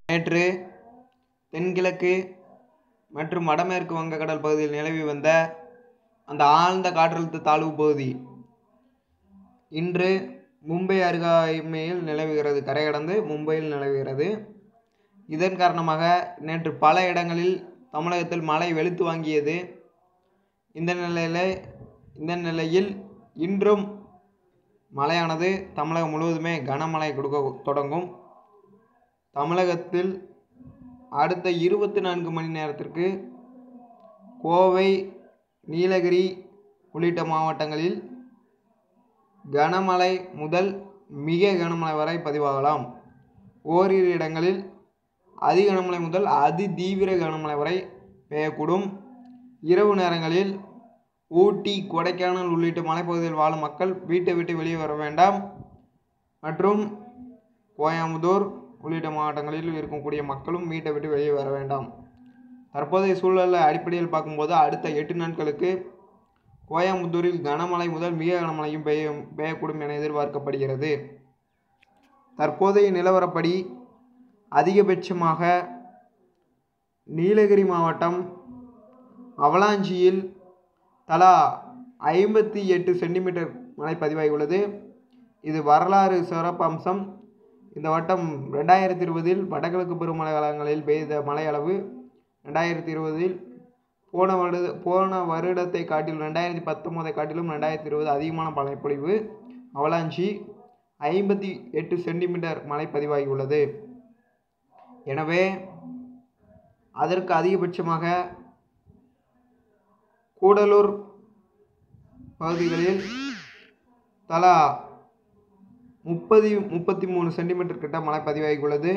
நேற்று தென்கிழக்கு மற்றும் வடமேற்கு வங்கக்கடல் பகுதியில் நிலவி வந்த அந்த ஆழ்ந்த காற்றழுத்த தாழ்வு பகுதி இன்று மும்பை அருகாமையில் நிலவுகிறது கரை கடந்து மும்பையில் நிலவுகிறது இதன் காரணமாக நேற்று பல இடங்களில் தமிழகத்தில் மழை வெளுத்து வாங்கியது இந்த நிலையில் இந்த நிலையில் இன்றும் மழையானது தமிழகம் முழுவதுமே கனமழை கொடுக்க தொடங்கும் தமிழகத்தில் அடுத்த இருபத்தி நான்கு மணி நேரத்திற்கு கோவை நீலகிரி உள்ளிட்ட மாவட்டங்களில் கனமழை முதல் மிக கனமழை வரை பதிவாகலாம் ஓரிரு இடங்களில் அதி கனமழை முதல் அதி தீவிர கனமழை வரை பெய்யக்கூடும் இரவு நேரங்களில் ஊட்டி கொடைக்கானல் உள்ளிட்ட மலைப்பகுதியில் வாழும் மக்கள் வீட்டை விட்டு வெளியே வர வேண்டாம் மற்றும் கோயம்புத்தூர் உள்ளிட்ட மாவட்டங்களில் இருக்கக்கூடிய மக்களும் வீட்டை விட்டு வெளியே வர வேண்டாம் தற்போதைய சூழலை அடிப்படையில் பார்க்கும்போது அடுத்த எட்டு நாட்களுக்கு கோயம்புத்தூரில் கனமழை முதல் மிக கனமழையும் பெய்யும் பெய்யக்கூடும் என எதிர்பார்க்கப்படுகிறது தற்போதைய நிலவரப்படி அதிகபட்சமாக நீலகிரி மாவட்டம் அவலாஞ்சியில் தலா ஐம்பத்தி எட்டு சென்டிமீட்டர் மழை பதிவாகியுள்ளது இது வரலாறு சிறப்பம்சம் இந்த வட்டம் ரெண்டாயிரத்தி இருபதில் வடகிழக்கு பருவமழை காலங்களில் பெய்த மழை அளவு ரெண்டாயிரத்தி இருபதில் போன வருட போன வருடத்தை காட்டிலும் ரெண்டாயிரத்தி பத்தொம்போதை காட்டிலும் ரெண்டாயிரத்தி இருபது அதிகமான மழைப்பொழிவு அவலாஞ்சி ஐம்பத்தி எட்டு சென்டிமீட்டர் மழை பதிவாகியுள்ளது எனவே அதற்கு அதிகபட்சமாக கூடலூர் பகுதிகளில் தலா முப்பது முப்பத்தி மூணு சென்டிமீட்டர் கிட்ட மழை பதிவாகியுள்ளது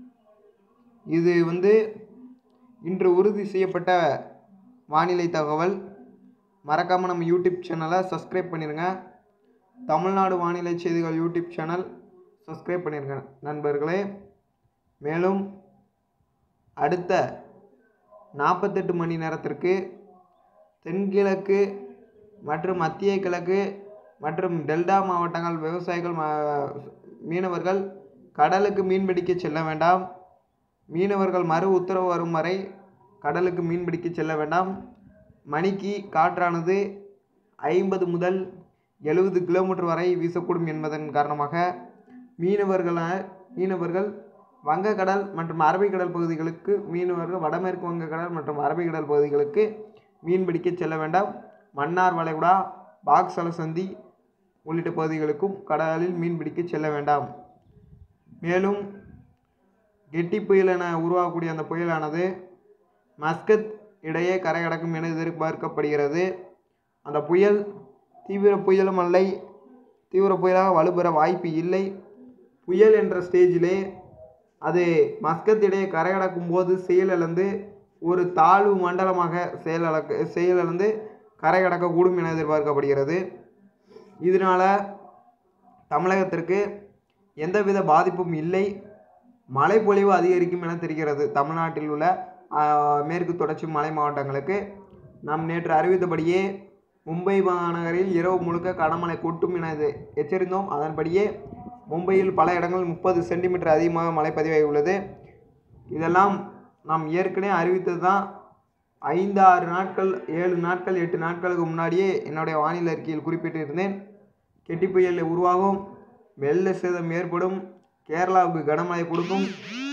இது வந்து இன்று உறுதி செய்யப்பட்ட வானிலை தகவல் மறக்காமல் நம்ம யூடியூப் சேனலை சப்ஸ்கிரைப் பண்ணிடுங்க தமிழ்நாடு வானிலை செய்திகள் யூடியூப் சேனல் சப்ஸ்கிரைப் பண்ணிடுங்க நண்பர்களே மேலும் அடுத்த நாற்பத்தெட்டு மணி நேரத்திற்கு தென்கிழக்கு மற்றும் மத்திய கிழக்கு மற்றும் டெல்டா மாவட்டங்கள் விவசாயிகள் மீனவர்கள் கடலுக்கு மீன்பிடிக்க செல்ல வேண்டாம் மீனவர்கள் மறு உத்தரவு வரும் வரை கடலுக்கு மீன்பிடிக்க செல்ல வேண்டாம் மணிக்கு காற்றானது ஐம்பது முதல் எழுபது கிலோமீட்டர் வரை வீசக்கூடும் என்பதன் காரணமாக மீனவர்கள மீனவர்கள் வங்கக்கடல் மற்றும் அரபிக்கடல் பகுதிகளுக்கு மீனவர்கள் வடமேற்கு வங்கக்கடல் மற்றும் அரபிக்கடல் பகுதிகளுக்கு மீன்பிடிக்க செல்ல வேண்டாம் மன்னார் வளைகுடா பாக்ஸல சந்தி உள்ளிட்ட பகுதிகளுக்கும் கடலில் மீன்பிடிக்க செல்ல வேண்டாம் மேலும் கெட்டி புயல் என உருவாகக்கூடிய அந்த புயலானது மஸ்கத் இடையே கரை கடக்கும் என எதிர்பார்க்கப்படுகிறது அந்த புயல் தீவிர புயலும் அல்ல தீவிர புயலாக வலுப்பெற வாய்ப்பு இல்லை புயல் என்ற ஸ்டேஜிலே அது மஸ்கத் இடையே கரை கடக்கும் போது செயலிழந்து ஒரு தாழ்வு மண்டலமாக செயலிழக்க செயலிழந்து கரை கடக்கக்கூடும் என எதிர்பார்க்கப்படுகிறது இதனால் தமிழகத்திற்கு எந்தவித பாதிப்பும் இல்லை மழைப்பொழிவு அதிகரிக்கும் என தெரிகிறது தமிழ்நாட்டில் உள்ள மேற்கு தொடர்ச்சி மலை மாவட்டங்களுக்கு நாம் நேற்று அறிவித்தபடியே மும்பை மாநகரில் இரவு முழுக்க கனமழை கொட்டும் என எச்சரித்தோம் அதன்படியே மும்பையில் பல இடங்களில் முப்பது சென்டிமீட்டர் அதிகமாக மழை பதிவாகி உள்ளது இதெல்லாம் நாம் ஏற்கனவே அறிவித்தது தான் ஐந்து ஆறு நாட்கள் ஏழு நாட்கள் எட்டு நாட்களுக்கு முன்னாடியே என்னுடைய வானிலை அறிக்கையில் குறிப்பிட்டிருந்தேன் கெட்டி புயல் உருவாகும் வெள்ள சேதம் ஏற்படும் கேரளாவுக்கு கனமழை கொடுக்கும்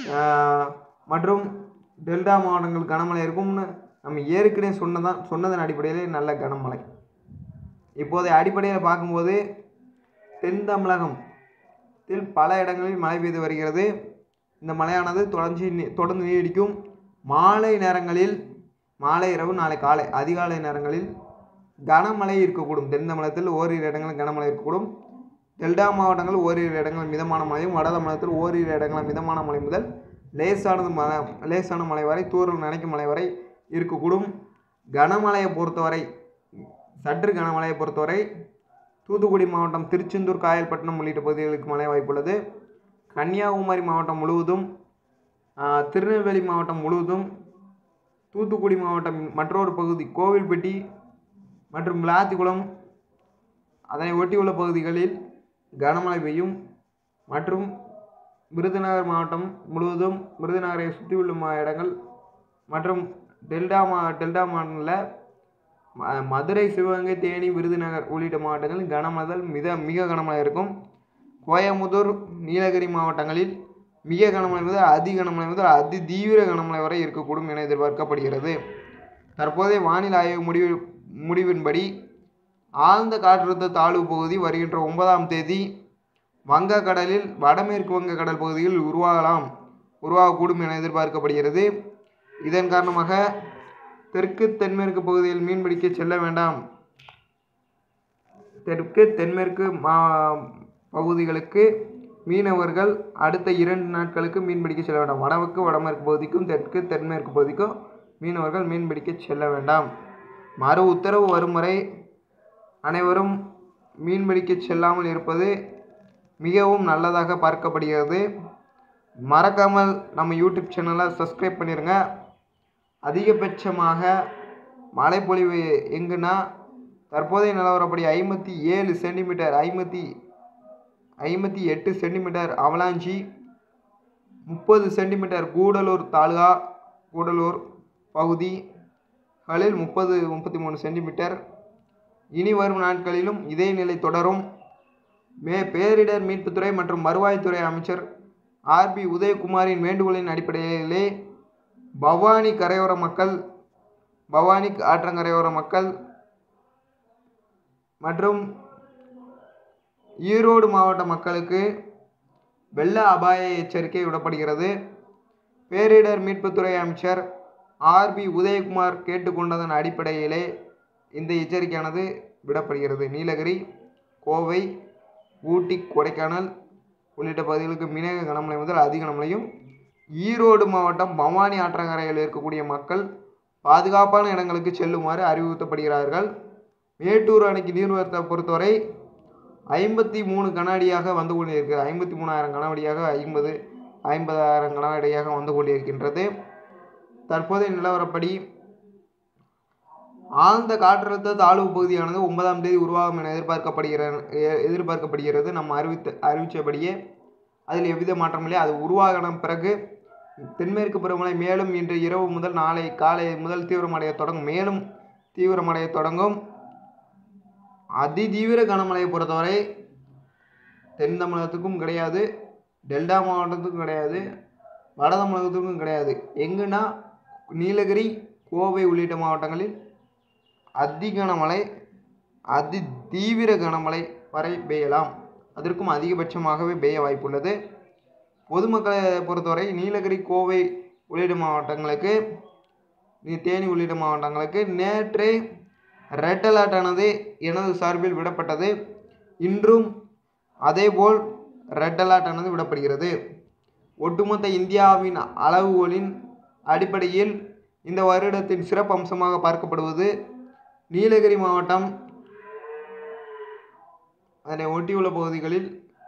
மற்றும் டெல்டா மாவட்டங்கள் கனமழை இருக்கும்னு நம்ம ஏற்கனவே சொன்னதான் சொன்னதன் அடிப்படையிலே நல்ல கனமழை இப்போதைய அடிப்படையில் பார்க்கும்போது தென் தமிழகத்தில் பல இடங்களில் மழை பெய்து வருகிறது இந்த மழையானது தொடர்ந்து தொடர்ந்து நீடிக்கும் மாலை நேரங்களில் மாலை இரவு நாளை காலை அதிகாலை நேரங்களில் கனமழை இருக்கக்கூடும் தென் தமிழகத்தில் ஓரிரு இடங்களில் கனமழை இருக்கக்கூடும் டெல்டா மாவட்டங்கள் ஓரிரு இடங்கள் மிதமான மழையும் வட தமிழகத்தில் ஓரிரு இடங்களில் மிதமான மழை முதல் லேசானது மழை லேசான மழை வரை தூரல் நினைக்கும் மழை வரை இருக்கக்கூடும் கனமழையை பொறுத்தவரை சற்று கனமழையை பொறுத்தவரை தூத்துக்குடி மாவட்டம் திருச்செந்தூர் காயல்பட்டினம் உள்ளிட்ட பகுதிகளுக்கு மழை வாய்ப்புள்ளது கன்னியாகுமரி மாவட்டம் முழுவதும் திருநெல்வேலி மாவட்டம் முழுவதும் தூத்துக்குடி மாவட்டம் மற்றொரு பகுதி கோவில்பட்டி மற்றும் விளாத்திக்குளம் அதனை ஒட்டியுள்ள பகுதிகளில் கனமழை பெய்யும் மற்றும் விருதுநகர் மாவட்டம் முழுவதும் விருதுநகரை சுற்றியுள்ள மா இடங்கள் மற்றும் டெல்டா மா டெல்டா மாவட்டங்களில் ம- மதுரை சிவகங்கை தேனி விருதுநகர் உள்ளிட்ட மாவட்டங்களில் கனமழை முதல் மித மிக கனமழை இருக்கும் கோயமுத்தூர் நீலகிரி மாவட்டங்களில் மிக கனமழை முதல் அதி கனமழை முதல் அதி தீவிர கனமழை வரை இருக்கக்கூடும் என எதிர்பார்க்கப்படுகிறது தற்போதைய வானிலை ஆய்வு முடிவு முடிவின்படி ஆழ்ந்த காற்றழுத்த தாழ்வு பகுதி வருகின்ற ஒன்பதாம் தேதி வங்கக்கடலில் வடமேற்கு வங்கக்கடல் பகுதியில் உருவாகலாம் உருவாகக்கூடும் என எதிர்பார்க்கப்படுகிறது இதன் காரணமாக தெற்கு தென்மேற்கு பகுதியில் மீன்பிடிக்க செல்ல வேண்டாம் தெற்கு தென்மேற்கு மா பகுதிகளுக்கு மீனவர்கள் அடுத்த இரண்டு நாட்களுக்கு மீன்பிடிக்க செல்ல வேண்டாம் வடக்கு வடமேற்கு பகுதிக்கும் தெற்கு தென்மேற்கு பகுதிக்கும் மீனவர்கள் மீன்பிடிக்க செல்ல வேண்டாம் மறு உத்தரவு வரும் வரை அனைவரும் மீன்பிடிக்க செல்லாமல் இருப்பது மிகவும் நல்லதாக பார்க்கப்படுகிறது மறக்காமல் நம்ம யூடியூப் சேனலை சப்ஸ்கிரைப் பண்ணிடுங்க அதிகபட்சமாக மழைப்பொழிவு எங்குன்னா தற்போதைய நிலவரப்படி ஐம்பத்தி ஏழு சென்டிமீட்டர் ஐம்பத்தி ஐம்பத்தி எட்டு சென்டிமீட்டர் அவலாஞ்சி முப்பது சென்டிமீட்டர் கூடலூர் தாலுகா கூடலூர் பகுதிகளில் முப்பது முப்பத்தி மூணு சென்டிமீட்டர் இனி வரும் நாட்களிலும் இதே நிலை தொடரும் மே பேரிடர் மீட்புத்துறை மற்றும் வருவாய்த்துறை அமைச்சர் ஆர்பி உதயகுமாரின் வேண்டுகோளின் அடிப்படையிலே பவானி கரையோர மக்கள் பவானி ஆற்றங்கரையோர மக்கள் மற்றும் ஈரோடு மாவட்ட மக்களுக்கு வெள்ள அபாய எச்சரிக்கை விடப்படுகிறது பேரிடர் மீட்புத்துறை அமைச்சர் ஆர்பி உதயகுமார் கேட்டுக்கொண்டதன் அடிப்படையிலே இந்த எச்சரிக்கையானது விடப்படுகிறது நீலகிரி கோவை ஊட்டி கொடைக்கானல் உள்ளிட்ட பகுதிகளுக்கு மிக கனமழை முதல் அதிக கனமழையும் ஈரோடு மாவட்டம் பவானி ஆற்றங்கரையில் இருக்கக்கூடிய மக்கள் பாதுகாப்பான இடங்களுக்கு செல்லுமாறு அறிவுறுத்தப்படுகிறார்கள் மேட்டூர் அணைக்கு நீர்வரத்தை பொறுத்தவரை ஐம்பத்தி மூணு கனஅடியாக வந்து கொண்டிருக்கிறது ஐம்பத்தி மூணாயிரம் கனஅடியாக ஐம்பது ஐம்பதாயிரம் கனஅடியாக வந்து கொண்டிருக்கின்றது தற்போதைய நிலவரப்படி ஆழ்ந்த காற்றழுத்த தாழ்வு பகுதியானது ஒன்பதாம் தேதி உருவாகும் என எதிர்பார்க்கப்படுகிற எ- எதிர்பார்க்கப்படுகிறது நம்ம அறிவித்த அறிவித்தபடியே அதில் எவ்வித மாற்றமில்லை அது உருவாகின பிறகு தென்மேற்கு பருவமழை மேலும் இன்று இரவு முதல் நாளை காலை முதல் தீவிரமடைய தொடங்கும் மேலும் தீவிரமடைய தொடங்கும் அதி தீவிர கனமழையை பொறுத்தவரை தென் தமிழகத்துக்கும் கிடையாது டெல்டா மாவட்டத்துக்கும் கிடையாது வட தமிழகத்துக்கும் கிடையாது எங்குன்னா நீலகிரி கோவை உள்ளிட்ட மாவட்டங்களில் அதி கனமழை அதி தீவிர கனமழை வரை பெய்யலாம் அதற்கும் அதிகபட்சமாகவே பெய்ய வாய்ப்புள்ளது பொதுமக்களை பொறுத்தவரை நீலகிரி கோவை உள்ளிட்ட மாவட்டங்களுக்கு நீ தேனி உள்ளிட்ட மாவட்டங்களுக்கு நேற்றே ரெட் அலர்ட் ஆனது எனது சார்பில் விடப்பட்டது இன்றும் அதேபோல் ரெட் அலர்ட் ஆனது விடப்படுகிறது ஒட்டுமொத்த இந்தியாவின் அளவுகோலின் அடிப்படையில் இந்த வருடத்தின் சிறப்பு அம்சமாக பார்க்கப்படுவது நீலகிரி மாவட்டம் அதனை ஒட்டியுள்ள பகுதிகளில்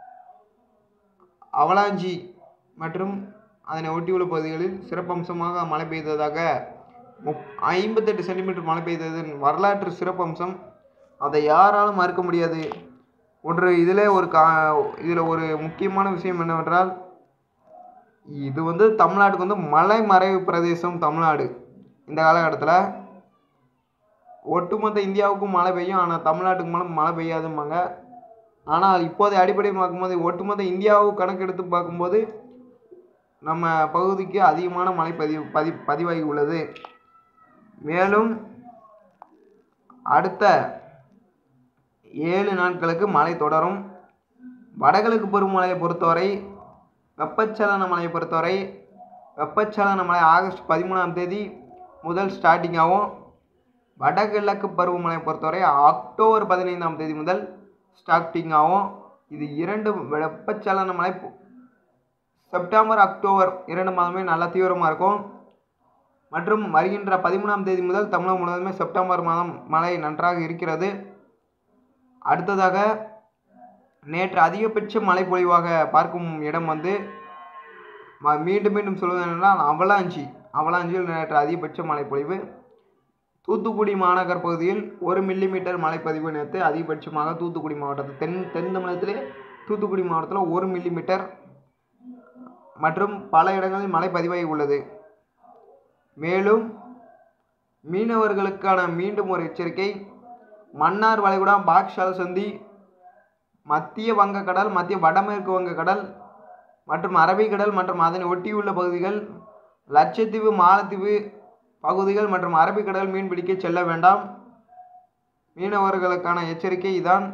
அவலாஞ்சி மற்றும் அதனை ஒட்டியுள்ள பகுதிகளில் சிறப்பம்சமாக மழை பெய்ததாக முப் ஐம்பத்தெட்டு சென்டிமீட்டர் மழை பெய்ததன் வரலாற்று சிறப்பம்சம் அதை யாராலும் மறுக்க முடியாது ஒன்று இதில் ஒரு கா இதில் ஒரு முக்கியமான விஷயம் என்னவென்றால் இது வந்து தமிழ்நாட்டுக்கு வந்து மலை மறைவு பிரதேசம் தமிழ்நாடு இந்த காலகட்டத்தில் ஒட்டுமொத்த இந்தியாவுக்கும் மழை பெய்யும் ஆனால் தமிழ்நாட்டுக்கு மேலே மழை பெய்யாதும்பாங்க ஆனால் இப்போதைய அடிப்படை பார்க்கும்போது ஒட்டுமொத்த இந்தியாவுக்கு கணக்கெடுத்து பார்க்கும்போது நம்ம பகுதிக்கு அதிகமான மழை பதிவு பதி பதிவாகி உள்ளது மேலும் அடுத்த ஏழு நாட்களுக்கு மழை தொடரும் வடகிழக்கு பருவமழையை பொறுத்தவரை வெப்பச்சலன மழையை பொறுத்தவரை வெப்பச்சலன மழை ஆகஸ்ட் பதிமூணாம் தேதி முதல் ஸ்டார்டிங் ஆகும் வடகிழக்கு பருவமழை பொறுத்தவரை அக்டோபர் பதினைந்தாம் தேதி முதல் ஸ்டார்டிங் ஆகும் இது இரண்டு வெப்பச்சலன மழை பொ- செப்டம்பர் அக்டோபர் இரண்டு மாதமே நல்லா தீவிரமாக இருக்கும் மற்றும் வருகின்ற பதிமூணாம் தேதி முதல் தமிழகம் முழுவதுமே செப்டம்பர் மாதம் மழை நன்றாக இருக்கிறது அடுத்ததாக நேற்று அதிகபட்ச மழை பொழிவாக பார்க்கும் இடம் வந்து ம- மீண்டும் மீண்டும் சொல்வது என்னென்றால் அவலாஞ்சி அவலாஞ்சியில் நேற்று அதிகபட்ச மழை பொழிவு தூத்துக்குடி மாநகர் பகுதியில் ஒரு மில்லிமீட்டர் மழைப்பதிவு நேற்று அதிகபட்சமாக தூத்துக்குடி மாவட்டத்தில் தென் தென் தமிழகத்திலே தூத்துக்குடி மாவட்டத்தில் ஒரு மில்லிமீட்டர் மற்றும் பல இடங்களில் மழை பதிவாகி உள்ளது மேலும் மீனவர்களுக்கான மீண்டும் ஒரு எச்சரிக்கை மன்னார் வளைகுடா பாக்ஷால் சந்தி மத்திய வங்கக்கடல் மத்திய வடமேற்கு வங்கக்கடல் மற்றும் அரபிக்கடல் மற்றும் அதனை ஒட்டியுள்ள பகுதிகள் லட்சத்தீவு மாலத்தீவு பகுதிகள் மற்றும் அரபிக்கடல் மீன்பிடிக்க செல்ல வேண்டாம் மீனவர்களுக்கான எச்சரிக்கை இதான்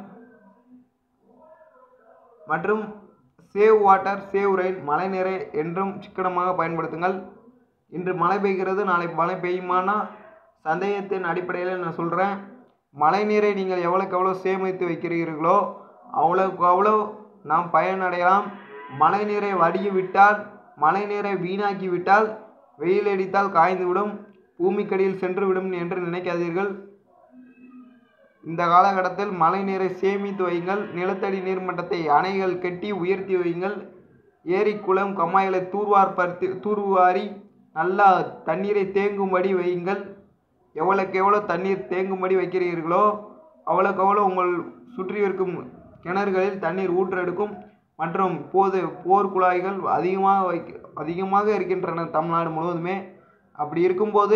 மற்றும் சேவ் வாட்டர் சேவ் ரெயின் மழை நீரை என்றும் சிக்கனமாக பயன்படுத்துங்கள் இன்று மழை பெய்கிறது நாளை மழை பெய்யுமானா சந்தேகத்தின் அடிப்படையில் நான் சொல்கிறேன் மழை நீரை நீங்கள் எவ்வளோக்கு எவ்வளோ சேமித்து வைக்கிறீர்களோ அவ்வளோக்கு அவ்வளோ நாம் பயனடையலாம் மழை நீரை வடிய விட்டால் மழை நீரை வீணாக்கி விட்டால் வெயில் அடித்தால் காய்ந்துவிடும் பூமிக்கடியில் சென்று விடும் என்று நினைக்காதீர்கள் இந்த காலகட்டத்தில் மழை நீரை சேமித்து வையுங்கள் நிலத்தடி நீர்மட்டத்தை அணைகள் கட்டி உயர்த்தி வையுங்கள் ஏரி குளம் கம்மாய்களை தூர்வார் பருத்தி தூர்வாரி நல்லா தண்ணீரை தேங்கும்படி வையுங்கள் எவ்வளோக்கு எவ்வளோ தண்ணீர் தேங்கும்படி வைக்கிறீர்களோ அவ்வளோக்கு அவ்வளோ உங்கள் சுற்றி இருக்கும் கிணறுகளில் தண்ணீர் ஊற்றெடுக்கும் மற்றும் இப்போது போர் குழாய்கள் அதிகமாக வைக்க அதிகமாக இருக்கின்றன தமிழ்நாடு முழுவதுமே அப்படி இருக்கும்போது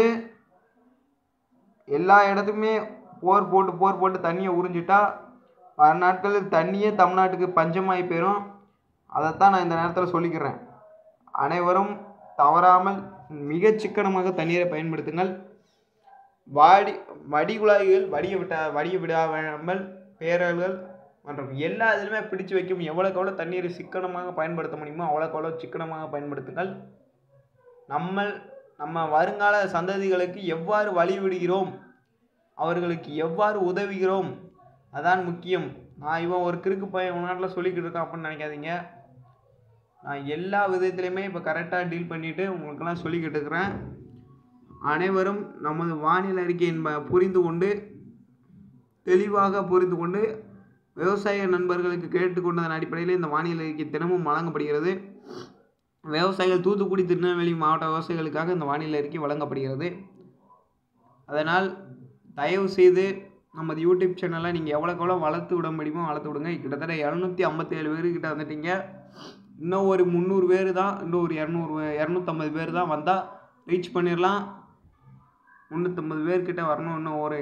எல்லா இடத்துக்குமே போர் போட்டு போர் போட்டு தண்ணியை உறிஞ்சிட்டா வர நாட்களில் தண்ணியே தமிழ்நாட்டுக்கு பஞ்சமாகி போயிடும் அதைத்தான் நான் இந்த நேரத்தில் சொல்லிக்கிறேன் அனைவரும் தவறாமல் மிக சிக்கனமாக தண்ணீரை பயன்படுத்துங்கள் வாடி வடிகுழாய்கள் வடிய விட்ட வடிய விடாமல் பேரல்கள் மற்றும் எல்லா இதிலுமே பிடிச்சு வைக்கும் எவ்வளோக்கு எவ்வளோ தண்ணீரை சிக்கனமாக பயன்படுத்த முடியுமோ அவ்வளோக்கு அவ்வளோ சிக்கனமாக பயன்படுத்துங்கள் நம்ம நம்ம வருங்கால சந்ததிகளுக்கு எவ்வாறு வழி விடுகிறோம் அவர்களுக்கு எவ்வாறு உதவுகிறோம் அதான் முக்கியம் நான் இவன் ஒரு கிறுக்கு பையன் உன்னாட்டில் சொல்லிக்கிட்டு இருக்கான் அப்படின்னு நினைக்காதீங்க நான் எல்லா விதத்துலையுமே இப்போ கரெக்டாக டீல் பண்ணிவிட்டு உங்களுக்கெல்லாம் சொல்லிக்கிட்டு இருக்கிறேன் அனைவரும் நமது வானிலை அறிக்கையின் ப- புரிந்து கொண்டு தெளிவாக புரிந்து கொண்டு விவசாய நண்பர்களுக்கு கேட்டுக்கொண்டதன் அடிப்படையில் இந்த வானிலை அறிக்கை தினமும் வழங்கப்படுகிறது விவசாயிகள் தூத்துக்குடி திருநெல்வேலி மாவட்ட விவசாயிகளுக்காக இந்த வானிலை அறிக்கை வழங்கப்படுகிறது அதனால் தயவு செய்து நமது யூடியூப் சேனலை நீங்கள் எவ்வளோக்கு எவ்வளோ வளர்த்து விட முடியுமோ வளர்த்து விடுங்க கிட்டத்தட்ட இரநூத்தி ஐம்பத்தேழு பேர்கிட்ட வந்துட்டீங்க இன்னும் ஒரு முந்நூறு பேர் தான் இன்னும் ஒரு இரநூறு இரநூத்தம்பது பேர் தான் வந்தால் ரீச் பண்ணிடலாம் முந்நூற்றம்பது பேர்கிட்ட வரணும் இன்னும் ஒரு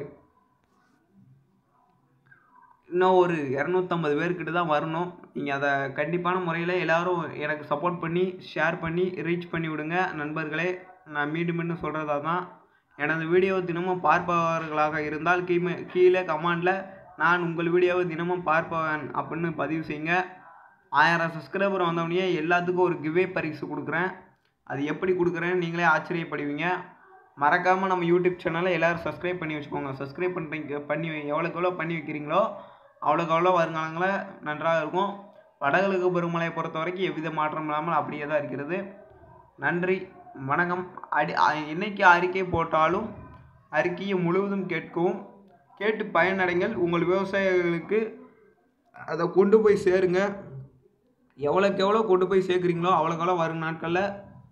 இன்னும் ஒரு இரநூத்தம்பது பேர்கிட்ட தான் வரணும் நீங்கள் அதை கண்டிப்பான முறையில் எல்லாரும் எனக்கு சப்போர்ட் பண்ணி ஷேர் பண்ணி ரீச் பண்ணி விடுங்க நண்பர்களே நான் மீண்டும் மீண்டும் சொல்கிறதா தான் எனது வீடியோ தினமும் பார்ப்பவர்களாக இருந்தால் கீழே கீழே கமெண்டில் நான் உங்கள் வீடியோவை தினமும் பார்ப்பவன் அப்படின்னு பதிவு செய்யுங்க ஆயிரம் சப்ஸ்கிரைபர் வந்தவொடனே எல்லாத்துக்கும் ஒரு கிவே பரிசு கொடுக்குறேன் அது எப்படி கொடுக்குறேன்னு நீங்களே ஆச்சரியப்படுவீங்க மறக்காமல் நம்ம யூடியூப் சேனலை எல்லோரும் சப்ஸ்கிரைப் பண்ணி வச்சுக்கோங்க சப்ஸ்கிரைப் பண்ணுறீங்க பண்ணி வை- எவ்வளோக்கு எவ்வளோ பண்ணி வைக்கிறீங்களோ அவ்வளோக்கு அவ்வளோ வருங்காலங்களில் நன்றாக இருக்கும் வடகிழக்கு பருவமழையை பொறுத்த வரைக்கும் எவ்வித மாற்றம் இல்லாமல் அப்படியே தான் இருக்கிறது நன்றி வணக்கம் அடி அ- என்னைக்கு அறிக்கை போட்டாலும் அறிக்கையை முழுவதும் கேட்கவும் கேட்டு பயனடைங்கள் உங்கள் விவசாயிகளுக்கு அதை கொண்டு போய் சேருங்க எவ்வளோக்கு எவ்வளோ கொண்டு போய் சேர்க்குறீங்களோ அவ்வளோக்கு எவ்வளோ வரும் நாட்களில்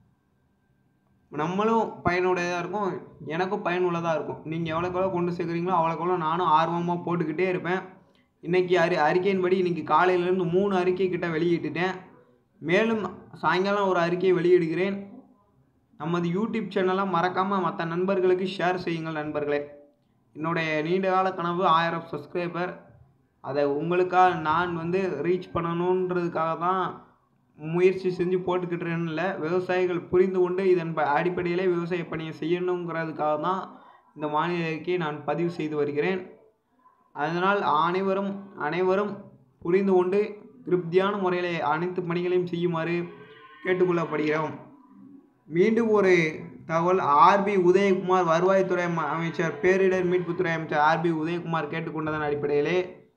நம்மளும் பயனுடையதாக இருக்கும் எனக்கும் பயனுள்ளதாக இருக்கும் நீங்கள் எவ்வளோக்கு எவ்வளோ கொண்டு சேர்க்குறீங்களோ அவ்வளோக்கு எவ்வளோ நானும் ஆர்வமாக போட்டுக்கிட்டே இருப்பேன் இன்றைக்கி அறி அறிக்கையின்படி இன்றைக்கி காலையிலேருந்து மூணு அறிக்கை கிட்ட வெளியிட்டுட்டேன் மேலும் சாயங்காலம் ஒரு அறிக்கையை வெளியிடுகிறேன் நமது யூடியூப் சேனலை மறக்காமல் மற்ற நண்பர்களுக்கு ஷேர் செய்யுங்கள் நண்பர்களே என்னுடைய நீண்ட கால கனவு ஆயிரம் சப்ஸ்கிரைபர் அதை உங்களுக்காக நான் வந்து ரீச் பண்ணணுன்றதுக்காக தான் முயற்சி செஞ்சு போட்டுக்கிட்டுறேன்னு இல்லை விவசாயிகள் புரிந்து கொண்டு இதன் ப அடிப்படையிலே விவசாய பணியை செய்யணுங்கிறதுக்காக தான் இந்த வானிலை அறிக்கையை நான் பதிவு செய்து வருகிறேன் அதனால் அனைவரும் அனைவரும் புரிந்து கொண்டு திருப்தியான முறையில் அனைத்து பணிகளையும் செய்யுமாறு கேட்டுக்கொள்ளப்படுகிறோம் மீண்டும் ஒரு தகவல் ஆர்பி உதயகுமார் வருவாய்த்துறை அம- அமைச்சர் பேரிடர் மீட்புத்துறை அமைச்சர் ஆர்பி உதயகுமார் கேட்டுக்கொண்டதன் அடிப்படையிலே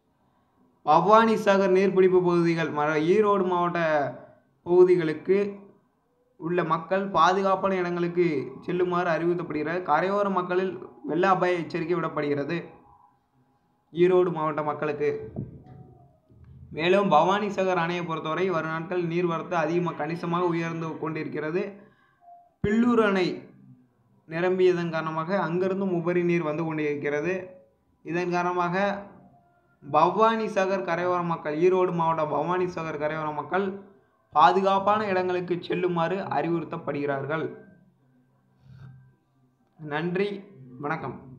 பவானி சாகர் நீர்பிடிப்பு பகுதிகள் மற ஈரோடு மாவட்ட பகுதிகளுக்கு உள்ள மக்கள் பாதுகாப்பான இடங்களுக்கு செல்லுமாறு அறிவுறுத்தப்படுகிறது கரையோர மக்களில் வெள்ள அபாய எச்சரிக்கை விடப்படுகிறது ஈரோடு மாவட்ட மக்களுக்கு மேலும் பவானி சாகர் அணையை பொறுத்தவரை வரும் நாட்கள் நீர்வரத்து அதிகமாக கணிசமாக உயர்ந்து கொண்டிருக்கிறது பில்லூர் அணை நிரம்பியதன் காரணமாக அங்கிருந்தும் உபரி நீர் வந்து கொண்டிருக்கிறது இதன் காரணமாக பவானி சாகர் கரையோர மக்கள் ஈரோடு மாவட்ட பவானி சாகர் கரையோர மக்கள் பாதுகாப்பான இடங்களுக்கு செல்லுமாறு அறிவுறுத்தப்படுகிறார்கள் நன்றி வணக்கம்